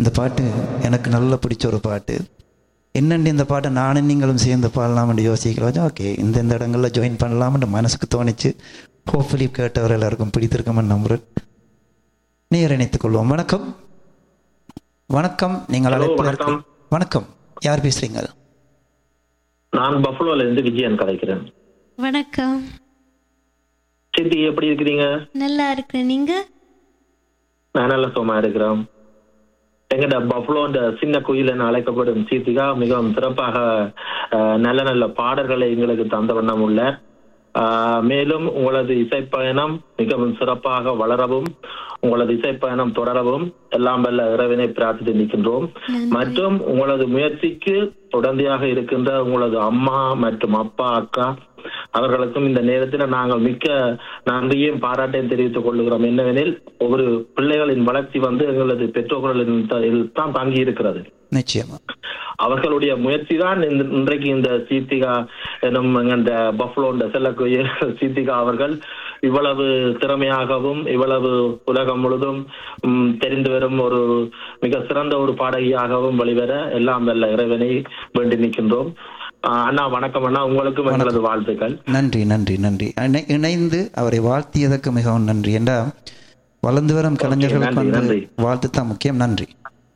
இந்த பாட்டு எனக்கு நல்லா பிடிச்ச ஒரு பாட்டு என்னண்டு இந்த பாட்டை நானும் நீங்களும் சேர்ந்து பாடலாம்னு யோசிக்கலாம் ஓகே இந்த இந்த இடங்களில் ஜாயின் பண்ணலாம்னு மனசுக்கு தோணிச்சு ஹோப்ஃபுல்லி கேட்டவர் எல்லாருக்கும் பிடித்திருக்கமென்னு நம்புறேன் நேர் இணைத்துக் கொள்வோம் வணக்கம் வணக்கம் நீங்கள் Hello, அழைப்பில் வணக்கம். இருக்க- வணக்கம் யார் பேசுறீங்க நான் பஃபலோல இருந்து விஜயன் கலைக்கிறேன் வணக்கம் சித்தி எப்படி இருக்கிறீங்க நல்லா இருக்கிறேன் நீங்க நான் நல்ல சுகமா இருக்கிறோம் எங்கட பஃபலோ இந்த சின்ன குயில் என அழைக்கப்படும் சீத்திகா மிகவும் சிறப்பாக அஹ், நல்ல நல்ல பாடல்களை எங்களுக்கு தந்த வண்ணம் உள்ள ஆஹ், மேலும் உங்களது இசைப்பயணம் மிகவும் சிறப்பாக வளரவும் உங்களது இசைப்பயணம் தொடரவும் எல்லாம் வல்ல இறைவனை பிரார்த்தித்து நிற்கின்றோம் மற்றும் உங்களது முயற்சிக்கு உடந்தையாக இருக்கின்ற உங்களது அம்மா மற்றும் அப்பா அக்கா அவர்களுக்கும் இந்த நேரத்தில் நாங்கள் மிக்க நன்றியும் பாராட்டையும் தெரிவித்துக் கொள்கிறோம் என்னவெனில் ஒரு பிள்ளைகளின் வளர்ச்சி வந்து எங்களது பெற்றோர்களின் த- இல் தான் தங்கி இருக்கிறது நிச்சயமா அவர்களுடைய முயற்சி தான் இந்த- இன்றைக்கு இந்த சீத்திகா எனும் இந்த பஃப்லோ இந்த செல்லக்குரிய சீத்திகா அவர்கள் இவ்வளவு திறமையாகவும் இவ்வளவு உலகம் முழுதும் ம், தெரிந்து வரும் ஒரு மிக சிறந்த ஒரு பாடகியாகவும் வெளிவர எல்லாம் வல்ல இறைவனை வேண்டி நிற்கின்றோம் ஆஹ் அண்ணா வணக்கம் அண்ணா உங்களுக்கும் எங்களது வாழ்த்துக்கள் நன்றி நன்றி நன்றி இணை- இணைந்து அவரை வாழ்த்தியதற்கு மிகவும் நன்றி என்றா வளர்ந்து வரும் கலைஞர்களுக்கு நன்றி, வந்து நன்றி. வாழ்த்து தான் முக்கியம் நன்றி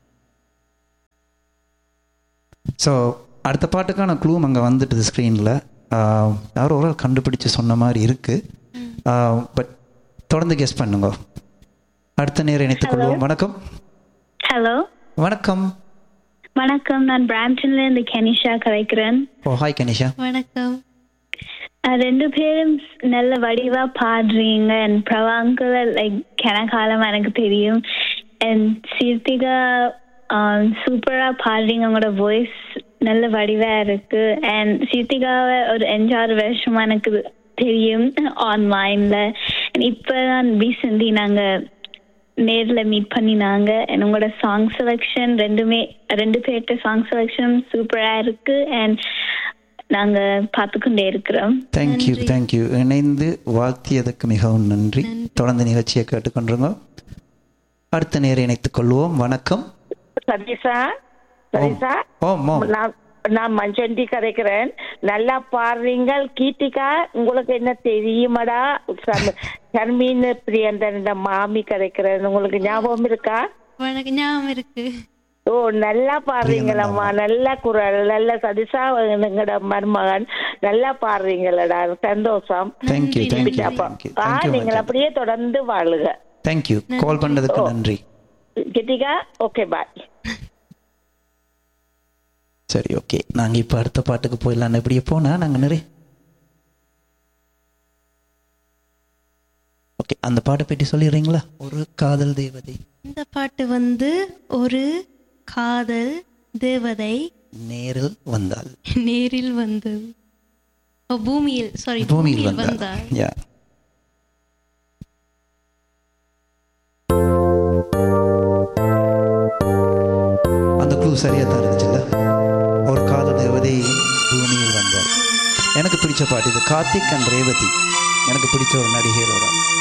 ஸோ அடுத்த பாட்டுக்கான க்ளூம் அங்கே வந்துட்டுது ஸ்க்ரீனில் யாரோ ஒரு ஆள் கண்டுபிடிச்சு சொன்ன மாதிரி இருக்குது பட் தொடர்ந்து கெஸ் பண்ணுங்க அடுத்த நேரம் இணைத்துக் கொள்வோம் வணக்கம் ஹலோ வணக்கம் வணக்கம் நான் பிராம்டன்ல இருந்து கெனிஷா கலைக்கிறேன் ஓ ஹாய் கனிஷா வணக்கம் அஹ் ரெண்டு பேரும் நல்ல வடிவா பாடுறீங்க அண்ட் பிரபாங்கல லைக் கனகாலம் எனக்கு தெரியும் அண்ட் சீர்த்திகா சூப்பரா பாடுறீங்க உங்களோட வாய்ஸ் நல்ல வடிவா இருக்கு அண்ட் சீர்த்திகாவை ஒரு அஞ்சாறு வருஷமா எனக்கு தெரியும் ஆன்லைன்ல இப்பதான் ரீசெண்ட்லி நாங்க நேர்ல மீட் பண்ணினாங்க and உங்களோட சாங் செலெக்ஷன் ரெண்டுமே ரெண்டு பேர்ட்ட சாங் செலெக்ஷன் சூப்பரா இருக்கு அண்ட் நாங்க பார்த்துக்கொண்டே இருக்கிறோம் தேங்க்யூ தேங்க்யூ இணைந்து வாழ்த்தியதற்கு மிகவும் நன்றி தொடர்ந்து நிகழ்ச்சியை கேட்டுக்கொண்டிருங்க அடுத்த நேரம் இணைத்துக் கொள்வோம் வணக்கம் சதீஷா சதீஷா ஓம் ஓம் நான் நான் மஞ்சண்டி கதைக்கிறேன் நல்லா பாடுறீங்க கீர்த்திகா உங்களுக்கு என்ன தெரியுமாடா சம்- ஷர்மீன் பிரியந்தன் இந்த மாமி கதைக்கிறேன் உங்களுக்கு ஞாபகம் இருக்கா வணக்கம் ஞாபகம் இருக்கு ஓ நல்லா பாடுறீங்களம்மா நல்ல குரல் நல்ல சதீஷா எங்களோட மருமகன் நல்லா பாடுறீங்களடா சந்தோஷம் தேங்க்யூ தேங்க்யூ அப்போ தேங்க்யூ ஆ நீங்கள் அப்படியே தொடர்ந்து வாழுக தேங்க்யூ கால் பண்ணதுக்கு நன்றி கீர்த்திகா ஓகே பாய் சரி ஓகே நாங்கள் இப்போ அடுத்த பாட்டுக்கு போயிடலாம் இப்படியே போனால் நாங்கள் நிறைய ஓகே அந்த பாட்டை பற்றி சொல்லிடுறீங்களா ஒரு காதல் தேவதை இந்த பாட்டு வந்து ஒரு காதல் தேவதை நேரில் வந்தாள் நேரில் வந்தது ஓ, பூமியில் சாரி பூமியில் வந்தாள் வந்தாள் யா அந்த க்ளூ சரியா தான் இருந்துச்சுல்ல ஒரு காதல் தேவதை பூமியில் வந்தாள் எனக்கு பிடிச்ச பாட்டு இது கார்த்திக் அண்ட் ரேவதி எனக்கு பிடிச்ச ஒரு நடிகைகளோட